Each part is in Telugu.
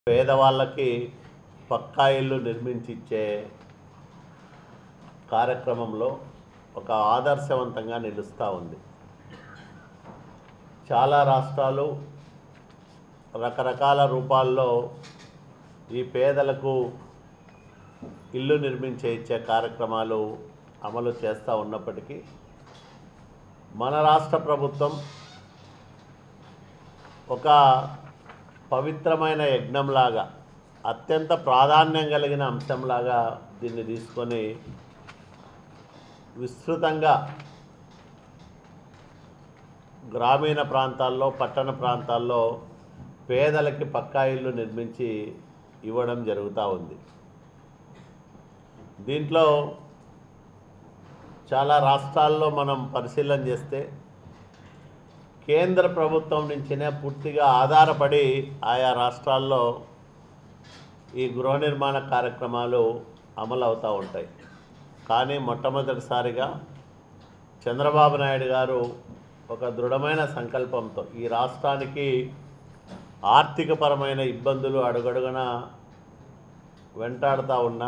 పేదవాళ్ళకి పక్కా ఇల్లు నిర్మించి ఇచ్చే కార్యక్రమంలో ఒక ఆదర్శవంతంగా నిలుస్తూ ఉంది చాలా రాష్ట్రాలు రకరకాల రూపాల్లో ఈ పేదలకు ఇల్లు నిర్మించే ఇచ్చే కార్యక్రమాలు అమలు చేస్తూ ఉన్నప్పటికీ మన రాష్ట్ర ప్రభుత్వం ఒక పవిత్రమైన యజ్ఞంలాగా అత్యంత ప్రాధాన్యం కలిగిన అంశంలాగా దీన్ని తీసుకొని విస్తృతంగా గ్రామీణ ప్రాంతాల్లో పట్టణ ప్రాంతాల్లో పేదలకి పక్కా ఇల్లు నిర్మించి ఇవ్వడం జరుగుతూ ఉంది దీంట్లో చాలా రాష్ట్రాల్లో మనం పరిశీలన చేస్తే కేంద్ర ప్రభుత్వం నుంచినే పూర్తిగా ఆధారపడి ఆయా రాష్ట్రాల్లో ఈ గృహ నిర్మాణ కార్యక్రమాలు అమలు అవుతూ ఉంటాయి కానీ మొట్టమొదటిసారిగా చంద్రబాబు నాయుడు గారు ఒక దృఢమైన సంకల్పంతో ఈ రాష్ట్రానికి ఆర్థికపరమైన ఇబ్బందులు అడుగడుగున వెంటాడుతూ ఉన్నా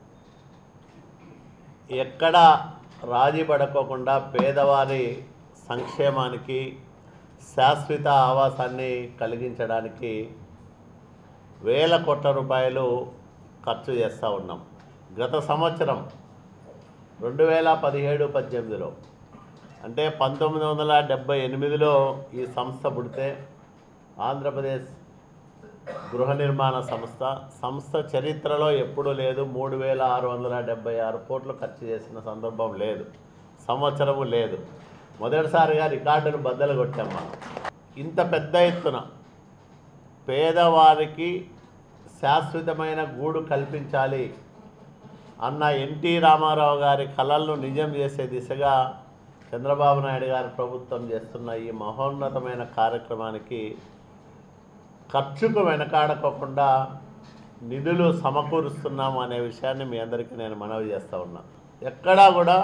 ఎక్కడ రాజీ పడకోకుండా పేదవారి సంక్షేమానికి శాశ్వత ఆవాసాన్ని కలిగించడానికి వేల కోట్ల రూపాయలు ఖర్చు చేస్తూ ఉన్నాం గత సంవత్సరం రెండు వేల పదిహేడు పద్దెనిమిదిలో అంటే పంతొమ్మిది వందల డెబ్బై ఎనిమిదిలో ఈ సంస్థ పుడితే ఆంధ్రప్రదేశ్ గృహ నిర్మాణ సంస్థ సంస్థ చరిత్రలో ఎప్పుడూ లేదు మూడు వేల ఆరు వందల డెబ్బై ఆరు కోట్లు ఖర్చు చేసిన సందర్భం లేదు సంవత్సరము లేదు మొదటిసారిగా రికార్డును బద్దలు కొట్టాం మనం ఇంత పెద్ద ఎత్తున పేదవారికి శాశ్వతమైన గూడు కల్పించాలి అన్న ఎన్టీ రామారావు గారి కళలను నిజం చేసే దిశగా చంద్రబాబు నాయుడు గారి ప్రభుత్వం చేస్తున్న ఈ మహోన్నతమైన కార్యక్రమానికి ఖర్చుకు వెనకాడకోకుండా నిధులు సమకూరుస్తున్నాము అనే విషయాన్ని మీ అందరికీ నేను మనవి చేస్తూ ఉన్నా ఎక్కడా కూడా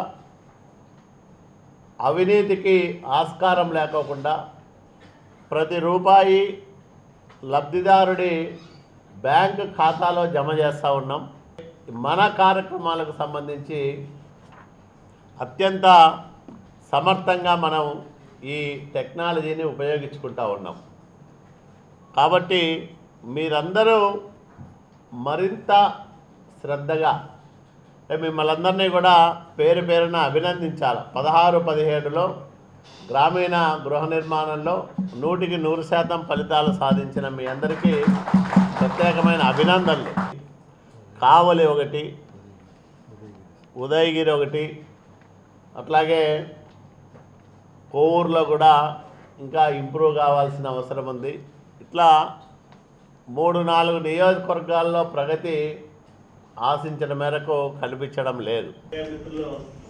అవినీతికి ఆస్కారం లేకోకుండా ప్రతి రూపాయి లబ్ధిదారుడి బ్యాంక్ ఖాతాలో జమ చేస్తూ ఉన్నాం మన కార్యక్రమాలకు సంబంధించి అత్యంత సమర్థంగా మనం ఈ టెక్నాలజీని ఉపయోగించుకుంటూ ఉన్నాం కాబట్టి మీరందరూ మరింత శ్రద్ధగా అంటే మిమ్మల్ని అందరినీ కూడా పేరు పేరున అభినందించాలి పదహారు పదిహేడులో గ్రామీణ గృహ నిర్మాణంలో నూటికి నూరు శాతం ఫలితాలు సాధించిన మీ అందరికీ ప్రత్యేకమైన అభినందనలు కావలి ఒకటి ఉదయగిరి ఒకటి అట్లాగే కోవూరులో కూడా ఇంకా ఇంప్రూవ్ కావాల్సిన అవసరం ఉంది ఇట్లా మూడు నాలుగు నియోజకవర్గాల్లో ప్రగతి ఆశించిన మేరకు కనిపించడం లేదు మిత్రులు